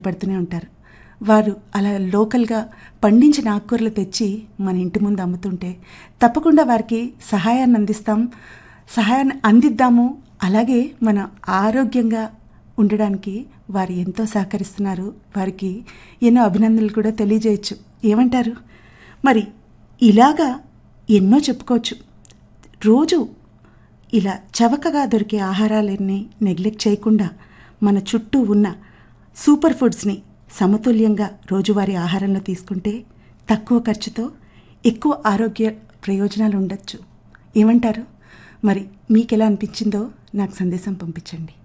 పడుతూనే ఉంటారు వారు అలా లోకల్గా పండించిన ఆకుకూరలు తెచ్చి మన ఇంటి ముందు అమ్ముతుంటే తప్పకుండా వారికి సహాయాన్ని అందిస్తాం సహాయాన్ని అందిద్దాము అలాగే మన ఆరోగ్యంగా ఉండడానికి వారు ఎంతో సహకరిస్తున్నారు వారికి ఎన్నో అభినందనలు కూడా తెలియజేయచ్చు ఏమంటారు మరి ఇలాగా ఎన్నో చెప్పుకోవచ్చు రోజు ఇలా చవకగా దొరికే ఆహారాలన్నీ నెగ్లెక్ట్ చేయకుండా మన చుట్టూ ఉన్న సూపర్ ఫుడ్స్ని సమతుల్యంగా రోజువారీ ఆహారంలో తీసుకుంటే తక్కువ ఖర్చుతో ఎక్కువ ఆరోగ్య ప్రయోజనాలు ఉండొచ్చు ఏమంటారు మరి మీకు ఎలా అనిపించిందో నాకు సందేశం పంపించండి